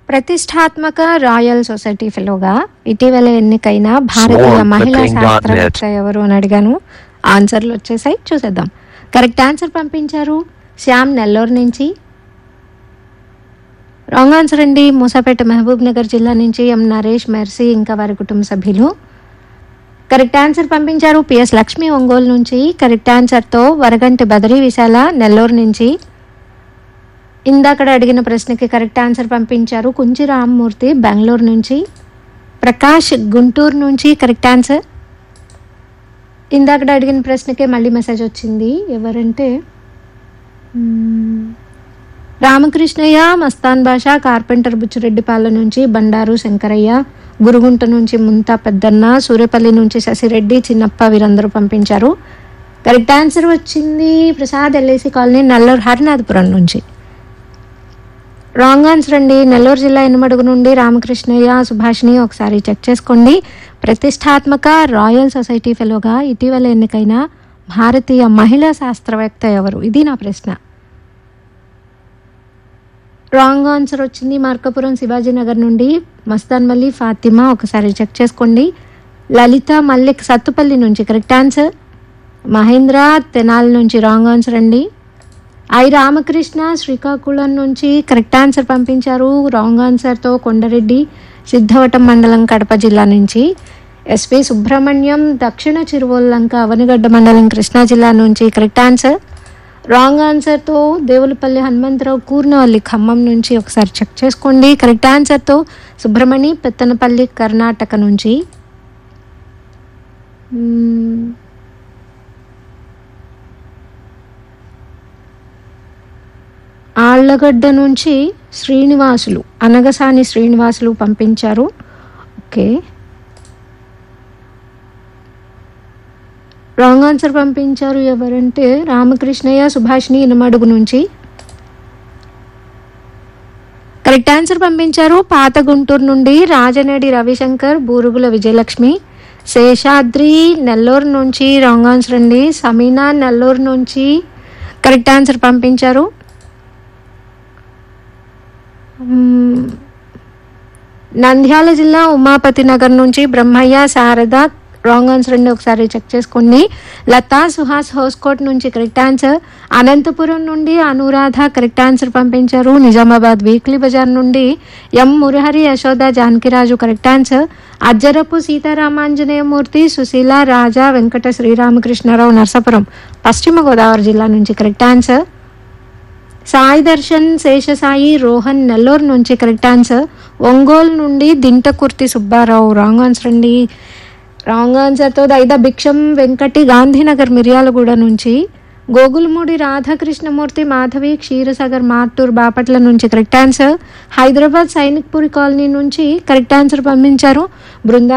ప్రతిష్టాత్మక royal society ఫెలోగా ఇటీవల ఎన్నికైన భారతీయ Swarm మహిళా Clicking dot శాస్త్రవేత్త ఎవరు అని అడిగాను ఆన్సర్లు వచ్చేసాయి చూసేద్దాం కరెక్ట్ ఆన్సర్ పంపించారు శ్యామ్ నెల్లూరు నుంచి రాంగ్ ఆన్సర్ అండి మూసాపేట మహబూబ్ నగర్ జిల్లా నుంచి ఎం నరేష్ మెర్సీ ఇంకా వారి కుటుంబ సభ్యులు కరెక్ట్ ఆన్సర్ పంపించారు పిఎస్ లక్ష్మి ఒంగోలు నుంచి కరెక్ట్ ఆన్సర్తో వరగంటి బదరీ విశాల నెల్లూరు నుంచి ఇందాకడ అడిగిన ప్రశ్నకి కరెక్ట్ ఆన్సర్ పంపించారు కుంచి రామ్మూర్తి బెంగళూరు నుంచి ప్రకాష్ గుంటూరు నుంచి కరెక్ట్ ఆన్సర్ ఇందాకడ అడిగిన ప్రశ్నకే మళ్ళీ మెసేజ్ వచ్చింది ఎవరంటే మ్మ్, రామకృష్ణయ్య మస్తాన్ భాష కార్పెంటర్ బుచ్చిరెడ్డిపాలెం నుంచి బండారు శంకరయ్య గురుగుంట నుంచి ముంతా పెద్దన్న సూర్యపల్లి నుంచి శశిరెడ్డి చిన్నప్ప వీరందరూ పంపించారు కరెక్ట్ ఆన్సర్ వచ్చింది ప్రసాద్ ఎల్ఐసి కాలనీ నల్లూరు హరినాథపురం నుంచి రాంగ్ ఆన్సర్ అండి నెల్లూరు జిల్లా ఎనుమడుగు నుండి రామకృష్ణయ్య సుభాష్ని ఒకసారి చెక్ చేసుకోండి ప్రతిష్టాత్మక రాయల్ సొసైటీ ఫెలోగా ఇటీవల ఎన్నికైన భారతీయ మహిళా శాస్త్రవేత్త ఎవరు ఇది నా ప్రశ్న రాంగ్ ఆన్సర్ వచ్చింది మార్కపురం శివాజీనగర్ నుండి మస్తాన్ మల్లి ఫాతిమా ఒకసారి చెక్ చేసుకోండి లలిత మల్లిక్ సత్తుపల్లి నుంచి కరెక్ట్ ఆన్సర్ మహేంద్ర తెనాల్ నుంచి రాంగ్ ఆన్సర్ అండి ఐ రామకృష్ణ శ్రీకాకుళం నుంచి కరెక్ట్ ఆన్సర్ పంపించారు రాంగ్ ఆన్సర్తో కొండరెడ్డి సిద్ధవటం మండలం కడప జిల్లా నుంచి ఎస్పి సుబ్రహ్మణ్యం దక్షిణ చిరువల్లంక అవనిగడ్డ మండలం కృష్ణా జిల్లా నుంచి కరెక్ట్ ఆన్సర్ రాంగ్ ఆన్సర్తో దేవులపల్లి హనుమంతరావు కూర్నవల్లి ఖమ్మం నుంచి ఒకసారి చెక్ చేసుకోండి కరెక్ట్ ఆన్సర్తో సుబ్రహ్మణి పెత్తనపల్లి కర్ణాటక నుంచి మ్మ్. ఆళ్లగడ్డ నుంచి శ్రీనివాసులు అనగసాని శ్రీనివాసులు పంపించారు ఓకే రాంగ్ ఆన్సర్ పంపించారు ఎవరంటే రామకృష్ణయ్య సుభాష్ని ఇనమడుగు నుంచి కరెక్ట్ ఆన్సర్ పంపించారు పాత గుంటూరు నుండి రాజనేడి రవిశంకర్ బూరుగుల విజయలక్ష్మి శేషాద్రి నెల్లూరు నుంచి రాంగ్ ఆన్సర్ అండి సమీనా నెల్లూరు నుంచి కరెక్ట్ ఆన్సర్ పంపించారు మ్మ్. నంద్యాల జిల్లా ఉమాపతి నగర్ నుంచి బ్రహ్మయ్య శారద రాంగ్ ఆన్సర్ అండి ఒకసారి చెక్ చేసుకోండి లతా సుహాస్ హోస్కోట్ నుంచి కరెక్ట్ ఆన్సర్ అనంతపురం నుండి అనురాధ కరెక్ట్ ఆన్సర్ పంపించారు నిజామాబాద్ వీక్లీ బజార్ నుండి M Murahari Yashoda Janakiraju correct answer Ajjarapu Sitaramanjaneyamurthy Susheela Raja Venkata Sriramakrishnarao Narsapuram పశ్చిమ గోదావరి జిల్లా నుంచి కరెక్ట్ ఆన్సర్ సాయి దర్శన్ శేషసాయి రోహన్ నెల్లూరు నుంచి కరెక్ట్ ఆన్సర్ ఒంగోలు నుండి దింటకుర్తి సుబ్బారావు రాంగ్ ఆన్సర్ అండి రాంగ్ ఆన్సర్తో దైద భిక్షం వెంకటి గాంధీనగర్ మిర్యాలగూడ నుంచి గోగులమూడి రాధాకృష్ణమూర్తి మాధవి క్షీరసాగర్ మార్టూర్ బాపట్ల నుంచి correct answer Hyderabad Sainikpuri colony నుంచి కరెక్ట్ ఆన్సర్ పంపించారు బృందా